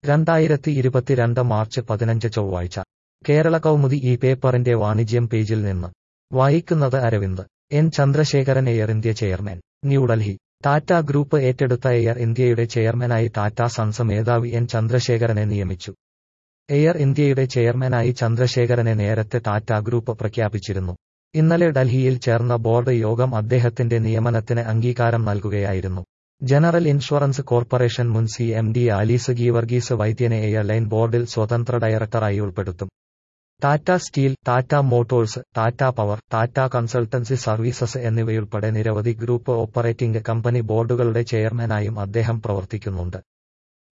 രണ്ടായിരത്തി ഇരുപത്തിരണ്ട് മാർച്ച് പതിനഞ്ച് ചൊവ്വാഴ്ച കേരള കൗമുദി ഈ പേപ്പറിന്റെ വാണിജ്യം പേജിൽ നിന്ന് വായിക്കുന്നത് Aravind N Chandrasekharan Air India chairman New Delhi Tata group ഏറ്റെടുത്ത എയർ ഇന്ത്യയുടെ ചെയർമാനായി ടാറ്റ സൺസ് മേധാവി എൻ ചന്ദ്രശേഖരനെ നിയമിച്ചു എയർ ഇന്ത്യയുടെ ചെയർമാനായി ചന്ദ്രശേഖരനെ നേരത്തെ ടാറ്റ ഗ്രൂപ്പ് പ്രഖ്യാപിച്ചിരുന്നു ഇന്നലെ ഡൽഹിയിൽ ചേർന്ന ബോർഡ് യോഗം അദ്ദേഹത്തിന്റെ നിയമനത്തിന് അംഗീകാരം നൽകുകയായിരുന്നു ജനറൽ ഇൻഷുറൻസ് കോർപ്പറേഷൻ മുൻ C M D Alice Geevarghese വൈദ്യനെ എയർലൈൻ ബോർഡിൽ സ്വതന്ത്ര ഡയറക്ടറായി ഉൾപ്പെടുത്തും Tata Steel Tata Motors Tata Power Tata Consultancy Services എന്നിവയുൾപ്പെടെ നിരവധി ഗ്രൂപ്പ് ഓപ്പറേറ്റിംഗ് കമ്പനി ബോർഡുകളുടെ ചെയർമാനായും അദ്ദേഹം പ്രവർത്തിക്കുന്നുണ്ട്